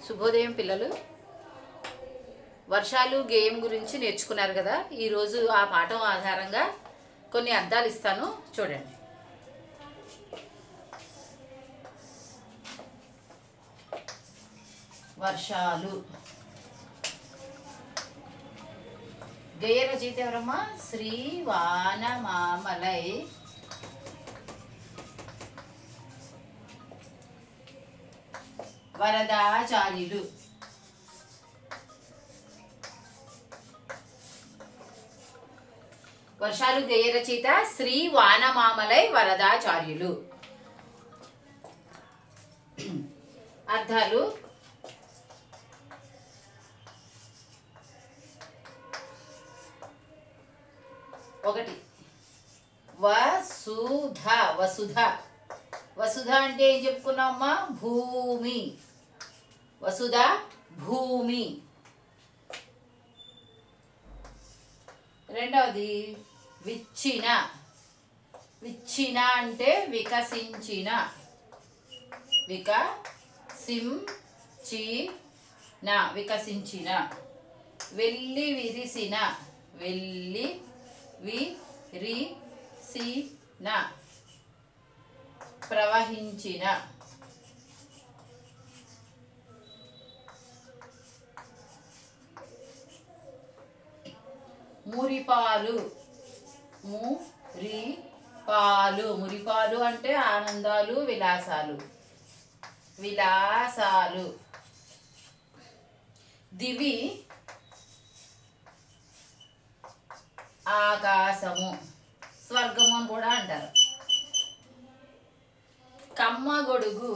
శుభోదయం పిల్లలు వర్షాలు గేయం గురించి నేర్చుకున్నారు కదా ఈరోజు ఆ పాఠం ఆధారంగా కొన్ని అర్థాలు ఇస్తాను చూడండి వర్షాలు గేయ రచయిత ఎవరమ్మా శ్రీ వానమామలై వరదాచార్యులు వర్షాలు గేయ రచయిత శ్రీ వానమామలై వరదాచార్యులు అర్థాలు ఒకటి వసుధ వసుధ వసుధ అంటే ఏం చెప్పుకున్నామమ్మా భూమి వసుధ భూమి రెండవది విచ్చిన విచ్చిన అంటే వికసించిన వికసించిన వికసించిన వెళ్ళి విరిసిన వెళ్ళి విరిసిన ప్రవహించిన మురిపాలు మురిపాలు మురిపాలు అంటే ఆనందాలు విలాసాలు విలాసాలు దివి ఆకాశము స్వర్గము అని కూడా అంటారు కమ్మ గొడుగు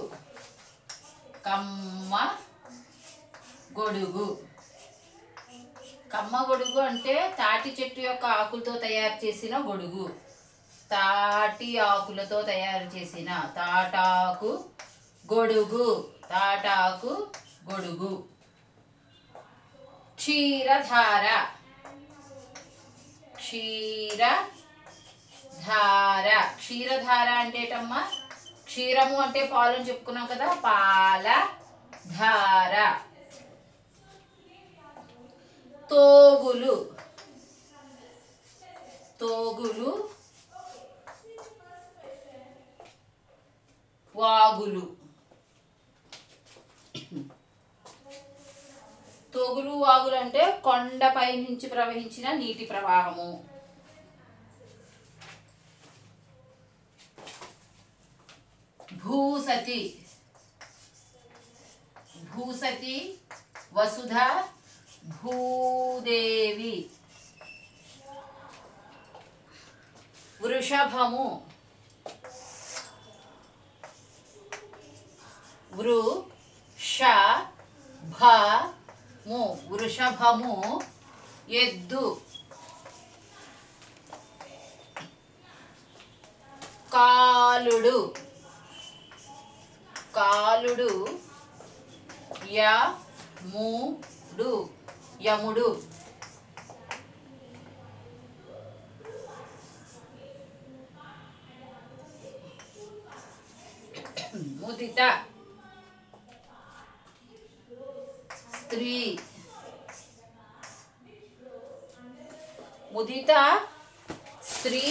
కమ్మ గొడుగు కమ్మ గొడుగు అంటే తాటి చెట్టు యొక్క ఆకులతో తయారు చేసిన గొడుగు తాటి ఆకులతో తయారు చేసిన తాటాకు గొడుగు తాటాకు గొడుగు క్షీరధార క్షీరధార క్షీరధార అంటే ఏంటమ్మా క్షీరము అంటే పాలు అని చెప్పుకున్నాం కదా పాల ధార తోగులు తోగులు వాగులు తోగులు వాగులు అంటే కొండపై నుంచి ప్రవహించిన నీటి ప్రవాహము భూసతి భూసతి వసుధ భూదేవి వృషభము వృషభము వృషభము ఎద్దు కాలుడు కాలుడు యముడు యముడు ముదిత స్త్రీ ముదిత స్త్రీ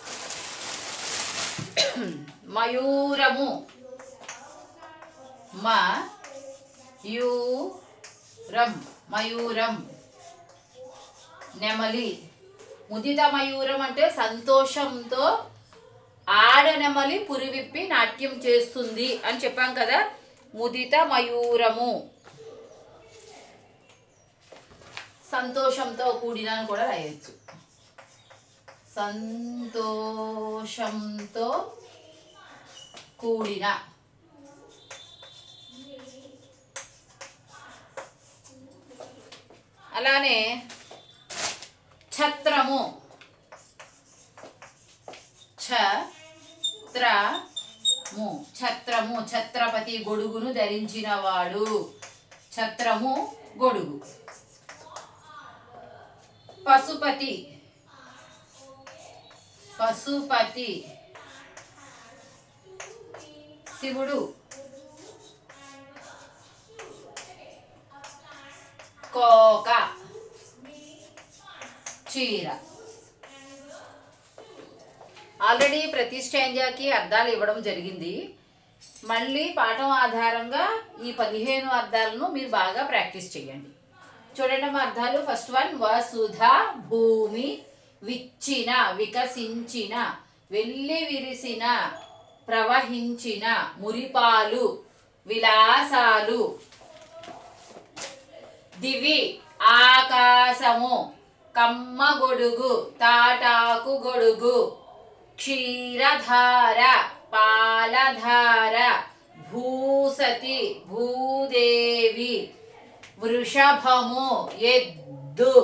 మయూరము మయూరం మయూరం నెమలి ముదిత మయూరం అంటే సంతోషంతో ఆడనెమలి పురివిప్పి నాట్యం చేస్తుంది అని చెప్పాం కదా ముదిత మయూరము సంతోషంతో కూడిన అని కూడా రాయొచ్చు సంతోషంతో కూడిన అలానే ఛత్రము ఛత్రము ఛత్రము ఛత్రపతి గొడుగును ధరించినవాడు ఛత్రము గొడుగు పశుపతి పశుపతి శివుడు కోక చీర ఆల్రెడీ ప్రతి స్టాంజాకి అర్థాలు ఇవ్వడం జరిగింది మళ్ళీ పాఠం ఆధారంగా ఈ పదిహేను అర్థాలను మీరు బాగా ప్రాక్టీస్ చేయండి చూడండి అమ్మా అర్థాలు ఫస్ట్ వన్ వసుధ భూమి విచ్చిన వికసించిన వెళ్ళి విరిసిన ప్రవహించిన మురిపాలు విలాసాలు దివి ఆకాశము కమ్మ గొడుగు తాటాకు గొడుగు క్షీరధార పాలధార భూసతి భూదేవి వృషభము ఎద్దు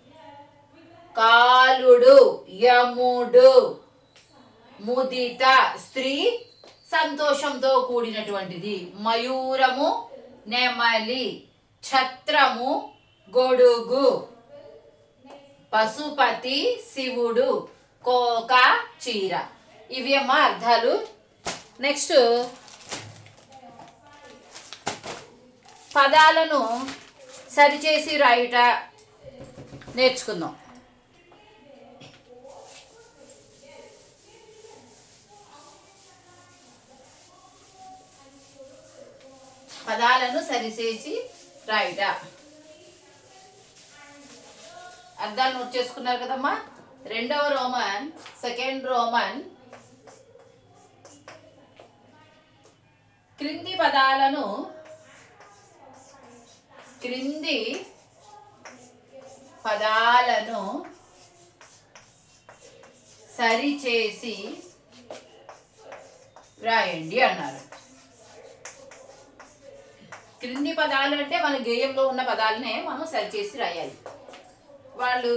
కాలుడు యముడు ముదిత స్త్రీ సంతోషంతో కూడినటువంటిది మయూరము నెమలి ఛత్రము గొడుగు పశుపతి శివుడు కోక చీర ఇవి అమ్మ అర్థాలు నెక్స్ట్ పదాలను సరిచేసి రాయుట నేర్చుకుందాం పదాలను సరిచేసి రాయుట అర్థాలు నోట్ చేసుకున్నారు కదమ్మా రెండవ రోమన్ సెకండ్ రోమన్ క్రింది పదాలను క్రింది పదాలను సరిచేసి వ్రాయండి అన్నారు క్రింది పదాలు అంటే మన గేయంలో ఉన్న పదాలనే మనం సరిచేసి రాయాలి వాళ్ళు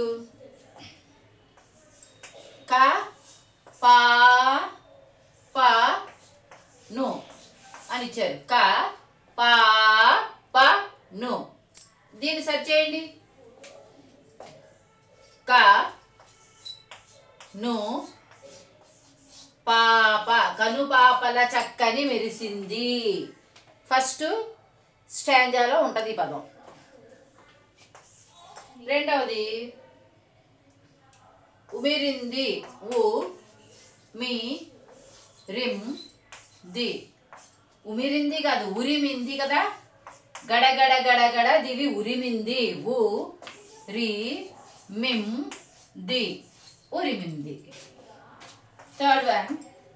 క పా ప ను అని ఇచ్చారు క పా ప ను దీన్ని సెర్చ్ చేయండి క ను పాప కను పాపల చక్కని మెరిసింది ఫస్ట్ స్టాంజాలో ఉంటుంది ఈ పదం రెండవది ఉమిరింది ఉ మీ రిమ్ ది ఉమిరింది కాదు ఉరిమింది కదా గడగడ గడగడ దివి ఉరిమింది ఉ రి మిమ్ ది ఉరిమింది థర్డ్ వన్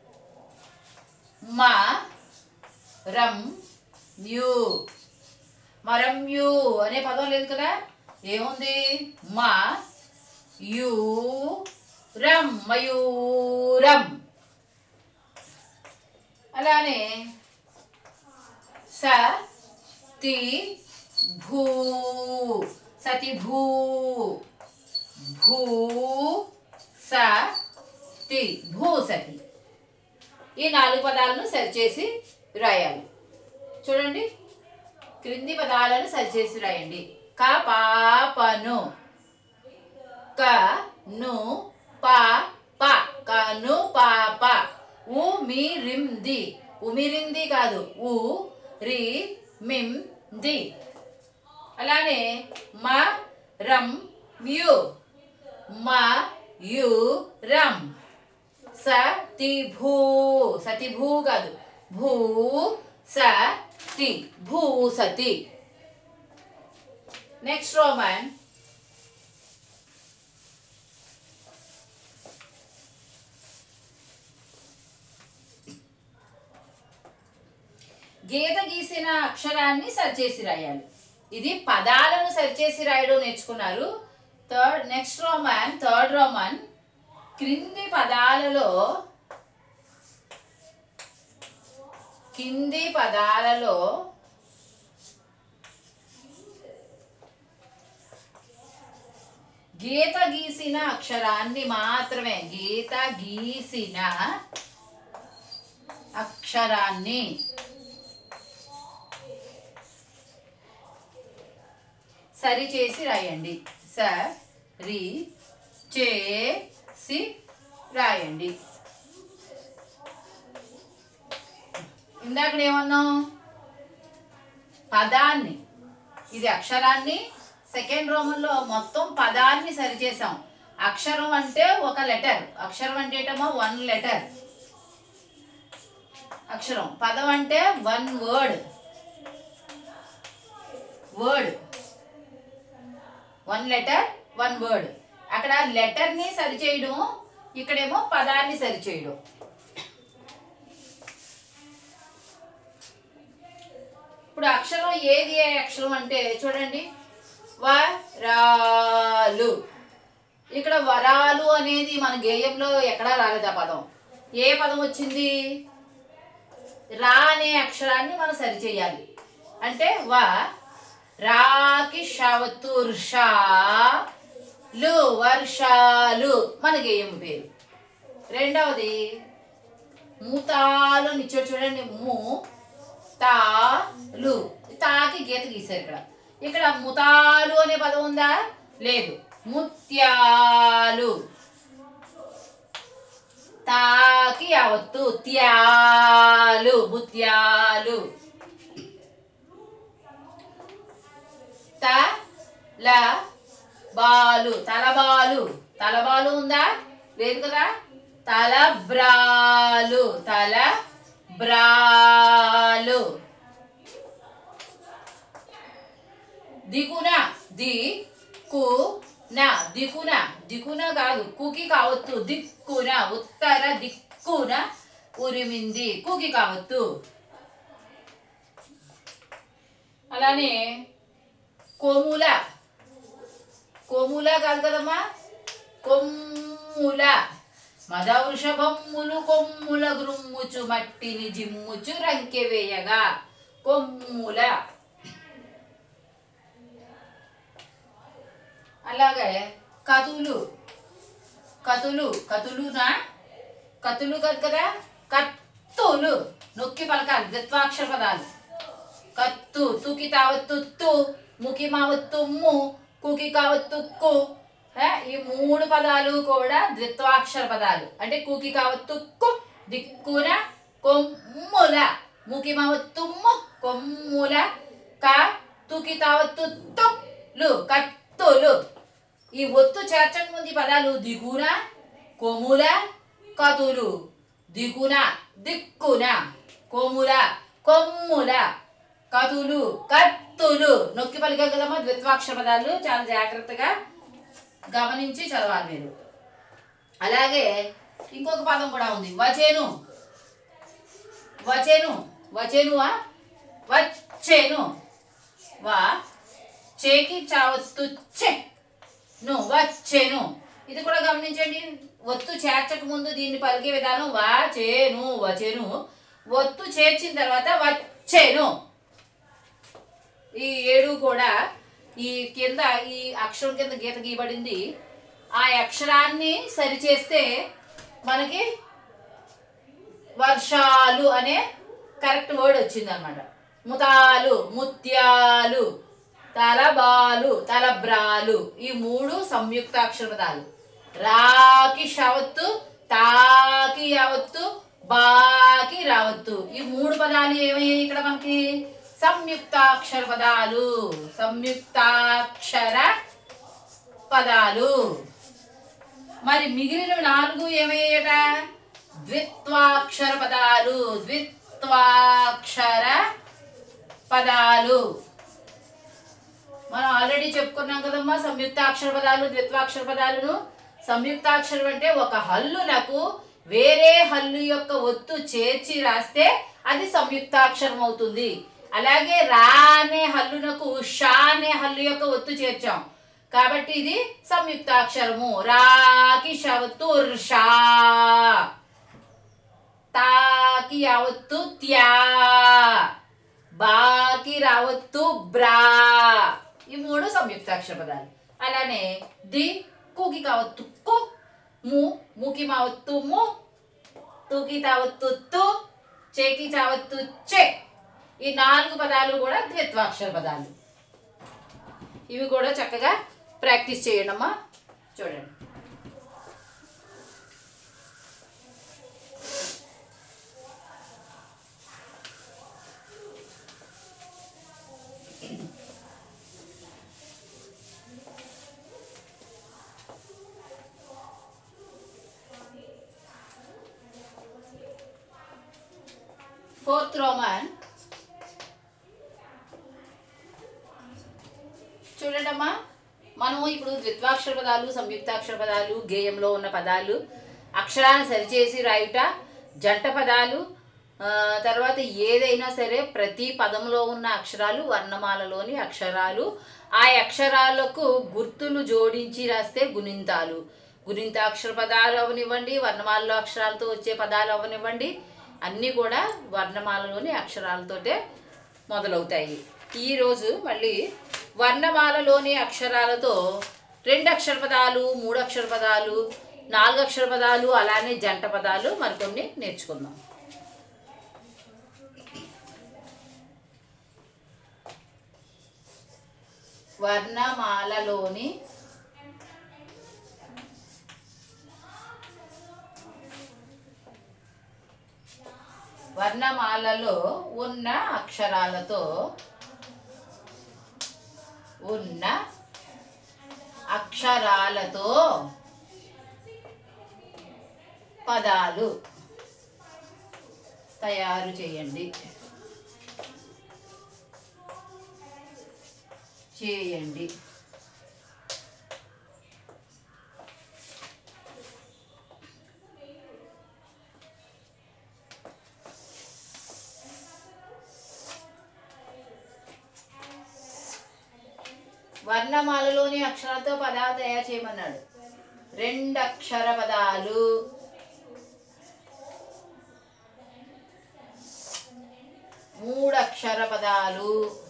మా రమ్ యు మరమ్యు అనే పదం లేదు కదా ఏముంది మా యు రమ్ మయూరం అలానే స తి భూ సతి భూ భూ స తి భూసతి ఈ నాలుగు పదాలను సరిచేసి రాయాలి చూడండి క్రింది పదాలను సరిచేసి రాయండి క పాపను క ను పా ప కను పాప ఉ మీ రిమ్ ది ఉమిరింది కాదు ఉ రి మిమ్ ది అలానే మ రమ్ మ్యు మ యు రమ్ సతి భూ సతి భూ కాదు భూ సతి భూసతి నెక్స్ట్ రోమన్ గీత గీసిన అక్షరాన్ని సరిచేసి రాయాలి ఇది పదాలను సరిచేసి రాయడం నేర్చుకున్నారు third next Roman third Roman క్రింది పదాలలో కింది పదాలలో గీత గీసిన అక్షరాన్ని మాత్రమే గీత గీసిన అక్షరాన్ని సరి చేసి రాయండి స రి చేసి రాయండి ఇందాక ఏమన్నాం పదాన్ని ఇది అక్షరాన్ని సెకండ్ రోమన్లో మొత్తం పదాన్ని సరిచేసాం అక్షరం అంటే ఒక లెటర్ అక్షరం అంటే ఏటమ్మా వన్ లెటర్ అక్షరం పదం అంటే one word word one letter one word అక్కడ లెటర్ని సరిచేయడం ఇక్కడేమో పదాన్ని సరిచేయడం ఇప్పుడు అక్షరం ఏది ఏ అక్షరం అంటే చూడండి వరాలు ఇక్కడ వరాలు అనేది మన గేయంలో ఎక్కడా రాలేదు ఆ పదం ఏ పదం వచ్చింది రా అనే అక్షరాన్ని మనం సరిచేయాలి అంటే వ రాకి షవతుర్షా లు వర్షాలు మన గేయం పేరు రెండవది మూతాలు అని ఇచ్చాడు చూడండి ము తాలు తాకి గీత గీశారు ఇక్కడ ఇక్కడ ముతాలు అనే పదం ఉందా లేదు ముత్యాలు తాకి యావత్తు త్యాలు ముత్యాలు త ల బాలు తలబాలు తలబాలు ఉందా లేదు కదా తల బ్రాలు తల బ్రాలు దిగున ది కు నా దిక్కున దిక్కున కాదు కుకి కావత్తు దిక్కున ఉత్తర దిక్కున ఉరిమింది కుకి కావత్తు అలానే కొముల కొముల కాదు కదమ్మా కొమ్ముల మద వృషభమ్ములు కొమ్ముల గ్రుమ్ముచు మట్టిని జిమ్ముచు రంకె వేయగా కొమ్ముల అలాగే కతులు కతులు కతులునా కతులు కాదు కదా కత్తులు నొక్కి పలకాలి ద్విత్వాక్షర పదాలు కత్తు తుకి తావత్తు తు ముకి మావత్తు ము కుకి కావత్తు కు ఏ, ఈ మూడు పదాలు కూడా ద్విత్వాక్షర పదాలు అంటే కుకి కావత్తు కు దిక్కున కొమ్ముల ముకి మావత్తు ము కొమ్ముల క తుకి తావత్తు తు లు కత్తులు ఈ ఒత్తు చేర్చక ముందు ఈ పదాలు దిగున కొముల కతులు దిగున దిక్కున కొముల కొమ్ముల కతులు కత్తులు నొక్కి పలికాం కదమ్మా ద్విత్వాక్షర పదాలు చాలా జాగ్రత్తగా గమనించి చదవాలి మీరు అలాగే ఇంకొక పదం కూడా ఉంది వచేను వచేను వచేనువా వచ్చేను వా చేకి చావత్తు చె ను వచ్చేను ఇది కూడా గమనించండి ఒత్తు చేర్చక ముందు దీన్ని పలికే విధానం వా చేను వచ్చేను ఒత్తు చేర్చిన తర్వాత వచ్చేను ఈ ఏడు కూడా ఈ కింద ఈ అక్షరం కింద గీత గీయబడింది ఆ అక్షరాన్ని సరిచేస్తే మనకి వర్షాలు అనే కరెక్ట్ వర్డ్ వచ్చింది అనమాట ముతాలు ముత్యాలు తలబాలు తలబ్రాలు ఈ మూడు సంయుక్తాక్షర పదాలు రాకి షవత్తు తాకి యావత్తు బాకి రావత్తు ఈ మూడు పదాలు ఏమయ్యాయి ఇక్కడ మనకి సంయుక్తాక్షర పదాలు సంయుక్తాక్షర పదాలు మరి మిగిలిన నాలుగు ఏమయ్యాయట ద్విత్వాక్షర పదాలు ద్విత్వాక్షర పదాలు మనం ఆల్రెడీ చెప్పుకున్నాం కదమ్మా సంయుక్తాక్షర పదాలు ద్విత్వాక్షర పదాలను సంయుక్తాక్షరం అంటే ఒక హల్లునకు వేరే హల్లు యొక్క ఒత్తు చేర్చి రాస్తే అది సంయుక్తాక్షరం అవుతుంది అలాగే రా అనే హల్లునకు షా అనే హల్లు యొక్క ఒత్తు చేర్చాం కాబట్టి ఇది సంయుక్తాక్షరము రాకి షవతుర్షా తాకి యావత్తు త్యా బాకి రావత్తు బ్రా ఈ మూడు సంయుక్తాక్షర పదాలు అలానే ది కుకి కావత్తు కు ము ముకి మావత్తు ము తుకి తావత్తు తు చేకి చావత్తు చే ఈ నాలుగు పదాలు కూడా ద్విత్వాక్షర పదాలు ఇవి కూడా చక్కగా ప్రాక్టీస్ చేయండి అమ్మా చూడండి ఫోర్త్ రోమన్ చూడండమ్మా మనము ఇప్పుడు ద్విత్వాక్షర పదాలు సంయుక్తాక్షర పదాలు గేయంలో ఉన్న పదాలు అక్షరాన్ని సరిచేసి రాయుట జంట పదాలు ఆ, తర్వాత ఏదైనా సరే ప్రతి పదంలో ఉన్న అక్షరాలు వర్ణమాలలోని అక్షరాలు ఆ అక్షరాలకు గుర్తులు జోడించి రాస్తే గుణింతాలు గుణింతాక్షర పదాలు అవనివ్వండి వర్ణమాలలో అక్షరాలతో వచ్చే పదాలు అవనివ్వండి అన్నీ కూడా వర్ణమాలలోని అక్షరాలతోటే మొదలవుతాయి ఈరోజు మళ్ళీ వర్ణమాలలోని అక్షరాలతో రెండు అక్షర పదాలు మూడు అక్షర పదాలు నాలుగు అక్షర పదాలు అలానే జంట పదాలు మరికొన్ని నేర్చుకుందాం వర్ణమాలలోని వర్ణమాలలో ఉన్న అక్షరాలతో ఉన్న అక్షరాలతో పదాలు తయారు చేయండి చేయండి వర్ణమాలలోని అక్షరాలతో పదాలు తయారు చేయమన్నాడు రెండు అక్షర పదాలు మూడు అక్షర పదాలు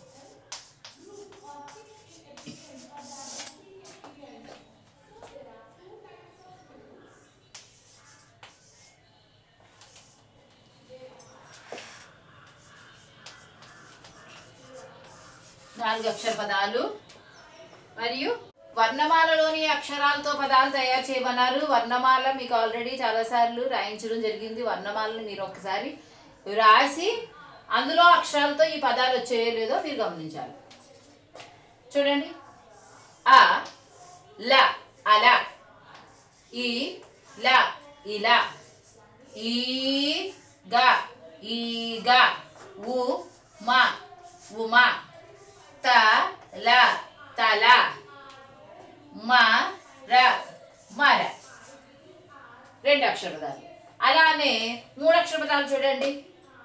నాలుగు అక్షర పదాలు మరియు వర్ణమాలలోని అక్షరాలతో పదాలు తయారు చేయమన్నారు వర్ణమాల మీకు ఆల్రెడీ చాలాసార్లు రాయించడం జరిగింది వర్ణమాలను మీరు ఒకసారి రాసి అందులో అక్షరాలతో ఈ పదాలు వచ్చాయో లేదో మీరు గమనించాలి చూడండి ఆ ల అల ఈ ల ఇలా ఈ గ ఈగ ఉ మా ఉమా త ల తల మ ర మర రెండు అక్షర పదాలు అలానే మూడు అక్షర పదాలు చూడండి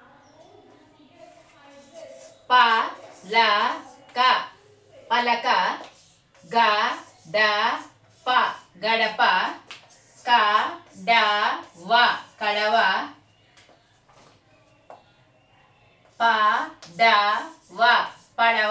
ప ల క పలక గ డ ప గడప క డ వ కడవ ప డ వ పడవ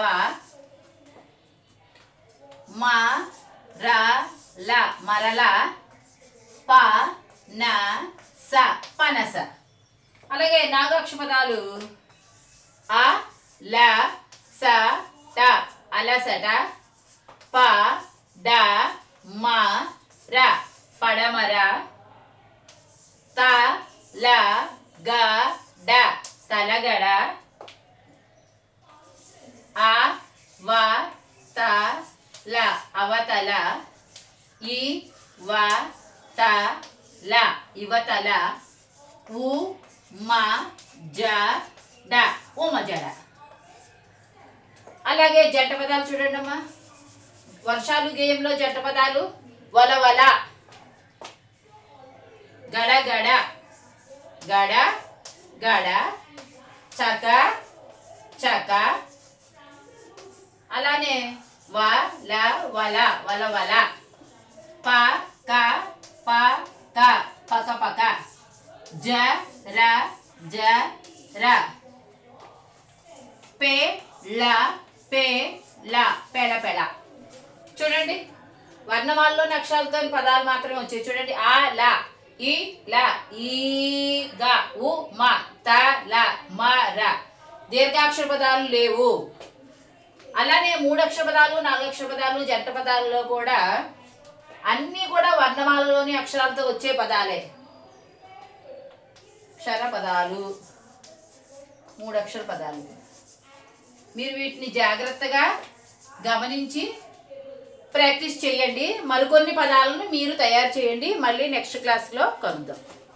మ ర ల మరల ప న స పనస అలాగే నాగాక్ష పదాలు అ ల స ట అలసట ప డ మ ర పడమర త ల గ డ తలగడ ఆ వ త ల అవతల ఈ వ త ల ఇవతల ఉ మ జ డ ఉమజడ అలాగే జంట పదాలు చూడండి అమ్మా వర్షాలు గేయంలో జంట పదాలు వలవల గడ గడ గడ గడ చక చక అలానే వ ల వల వల వల ప క ప క పక పక జ ర జ ర పే ల పే ల పెళ పెళ చూడండి వర్ణమాలలోని అక్షరాలతో పదాలు మాత్రమే వచ్చాయి చూడండి ఆ ల ఈ ల ఈ గ ఉ మ త ల మ ర దీర్ఘాక్షర పదాలు లేవు అలానే మూడు అక్షర పదాలు నాలుగు అక్షర పదాలు జంట పదాలలో కూడా అన్నీ కూడా వర్ణమాలలోని అక్షరాలతో వచ్చే పదాలే క్షర పదాలు మూడు అక్షర పదాలు మీరు వీటిని జాగ్రత్తగా గమనించి ప్రాక్టీస్ చేయండి మరికొన్ని పదాలను మీరు తయారు చేయండి మళ్ళీ నెక్స్ట్ క్లాస్లో కలుద్దాం